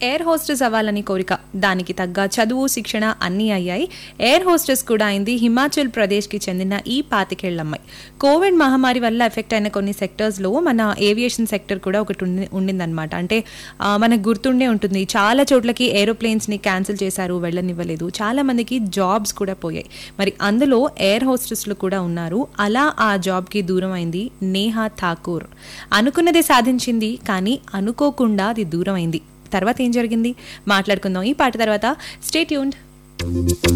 air hostess అవ్వాలని కోరిక దానికి తగ్గ చదువు శిక్షణ అన్నీ అయ్యాయి ఎయిర్ హోస్టెస్ కూడా అయింది హిమాచల్ ప్రదేశ్కి చెందిన ఈ పాతికేళ్లమ్మాయి కోవిడ్ మహమ్మారి వల్ల ఎఫెక్ట్ అయిన కొన్ని సెక్టర్స్లో మన ఏవియేషన్ సెక్టర్ కూడా ఒకటి ఉండి ఉండిందనమాట అంటే ఆ, మనకు గుర్తుండే ఉంటుంది చాలా చోట్లకి ఏరోప్లేన్స్ని క్యాన్సిల్ చేశారు వెళ్ళనివ్వలేదు చాలా మందికి జాబ్స్ కూడా పోయాయి మరి అందులో ఎయిర్ హోస్టెస్లు కూడా ఉన్నారు అలా ఆ జాబ్కి దూరం అయింది నేహా ఠాకూర్ అనుకున్నదే సాధించింది కానీ అనుకోకుండా అది దూరం అయింది తర్వాత ఏం జరిగింది మాట్లాడుకుందాం ఈ పాట తర్వాత స్టేట్యూన్డ్